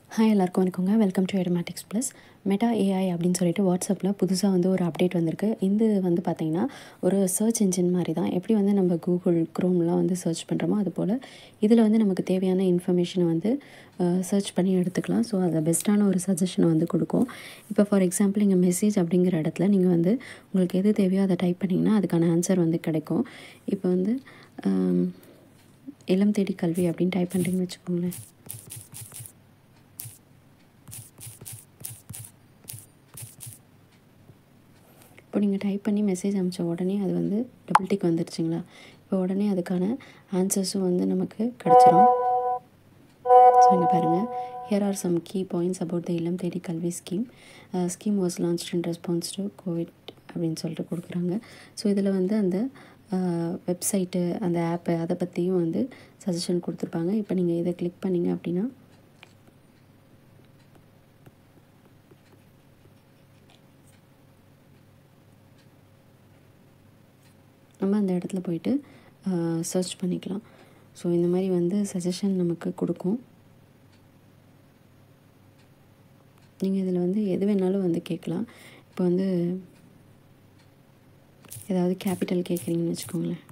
hi எல்லாருக்கும் வணக்கங்க welcome to Edmatics plus Meta AI அப்படின்னு சொல்லிட்டு வாட்ஸ்அப்பில் புதுசாக வந்து ஒரு அப்டேட் வந்திருக்கு இது வந்து பார்த்திங்கன்னா ஒரு சர்ச் இன்ஜின் மாதிரி தான் எப்படி வந்து நம்ம கூகுள் க்ரோம்லாம் வந்து சர்ச் பண்ணுறோமோ அது போல் இதில் வந்து நமக்கு தேவையான இன்ஃபர்மேஷனை வந்து சர்ச் பண்ணி எடுத்துக்கலாம் ஸோ அதை பெஸ்ட்டான ஒரு சஜஷனை வந்து கொடுக்கும் இப்போ ஃபார் எக்ஸாம்பிள் இங்கே மெசேஜ் அப்படிங்கிற இடத்துல நீங்கள் வந்து உங்களுக்கு எது தேவையோ அதை டைப் பண்ணிங்கன்னா அதுக்கான ஆன்சர் வந்து கிடைக்கும் இப்போ வந்து ஆம், இளம் தேடி கல்வி அப்படின்னு டைப் பண்ணுறீங்கன்னு வச்சுக்கோங்களேன் இப்போ நீங்கள் டைப் பண்ணி மெசேஜ் அனுப்பிச்ச உடனே அது வந்து டபுள் டிக் வந்துருச்சுங்களா இப்போ உடனே அதுக்கான ஆன்சர்ஸும் வந்து நமக்கு கிடச்சிரும் ஸோ இங்கே பாருங்கள் here are some key points about the Illam Thedi Kalvi scheme scheme was launch in response to COVID அப்படின்னு சொல்லிட்டு கொடுக்குறாங்க ஸோ இதில் வந்து அந்த வெப்சைட்டு அந்த ஆப்பு அதை பற்றியும் வந்து சஜஷன் கொடுத்துருப்பாங்க இப்போ நீங்கள் இதை கிளிக் பண்ணீங்க அப்படின்னா நம்ம அந்த இடத்துல போயிட்டு சர்ச் பண்ணிக்கலாம் ஸோ இந்த மாதிரி வந்து சஜஷன் நமக்கு கொடுக்கும் நீங்கள் இதில் வந்து எது வேணாலும் வந்து கேட்கலாம் இப்போ வந்து ஏதாவது கேபிட்டல் கேட்குறீங்கன்னு வச்சுக்கோங்களேன்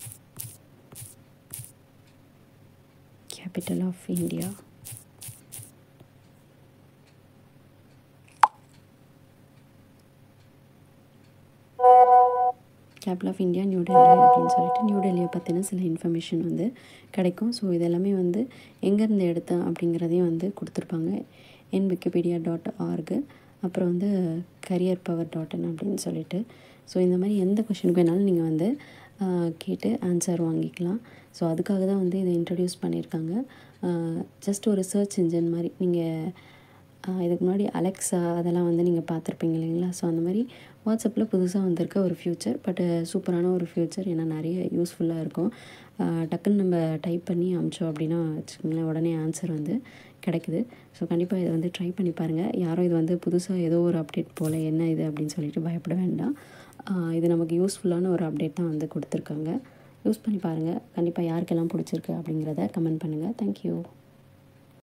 capital of India capital of India new Delhi அப்படின்னு சொல்லிட்டு நியூ டெல்லியை பற்றின சில இன்ஃபர்மேஷன் வந்து கிடைக்கும் ஸோ இதெல்லாமே வந்து எங்கேருந்து எடுத்தேன் அப்படிங்கிறதையும் வந்து கொடுத்துருப்பாங்க என் விக்கிபீடியா டாட் ஆர்கு அப்புறம் வந்து கரியர் பவர் டாட் இன் அப்படின்னு சொல்லிட்டு ஸோ இந்த மாதிரி எந்த கொஷினுக்கு வேணாலும் நீங்கள் வந்து ஆஹ், கேட்டு ஆன்சர் வாங்கிக்கலாம் ஸோ அதுக்காக தான் வந்து இதை இன்ட்ரடியூஸ் பண்ணியிருக்காங்க ஜஸ்ட் ஒரு சர்ச் இன்ஜின் மாதிரி நீங்கள் ஆஹ் இதுக்கு முன்னாடி அலெக்ஸா அதெல்லாம் வந்து நீங்கள் பார்த்துருப்பீங்க இல்லைங்களா ஸோ அந்த மாதிரி வாட்ஸ்அப்பில் புதுசாக வந்திருக்க ஒரு ஃப்யூச்சர் பட் சூப்பரான ஒரு ஃப்யூச்சர் ஏன்னா நிறைய யூஸ்ஃபுல்லாக இருக்கும் ஆஹ் டக்குன்னு நம்ம டைப் பண்ணி அமிச்சோம் அப்படின்னா வச்சுக்கோங்களேன் உடனே ஆன்சர் வந்து கிடைக்குது ஸோ கண்டிப்பாக இதை வந்து ட்ரை பண்ணி பாருங்கள் யாரும் இது வந்து புதுசாக ஏதோ ஒரு அப்டேட் போல் என்ன இது அப்படின்னு சொல்லிட்டு பயப்பட வேண்டாம் ஆஹ் இது நமக்கு யூஸ்ஃபுல்லான ஒரு அப்டேட் தான் வந்து கொடுத்துருக்காங்க யூஸ் பண்ணி பாருங்கள் கண்டிப்பாக யாருக்கெல்லாம் பிடிச்சிருக்கு அப்படிங்கிறத கமெண்ட் பண்ணுங்கள் தேங்க்யூ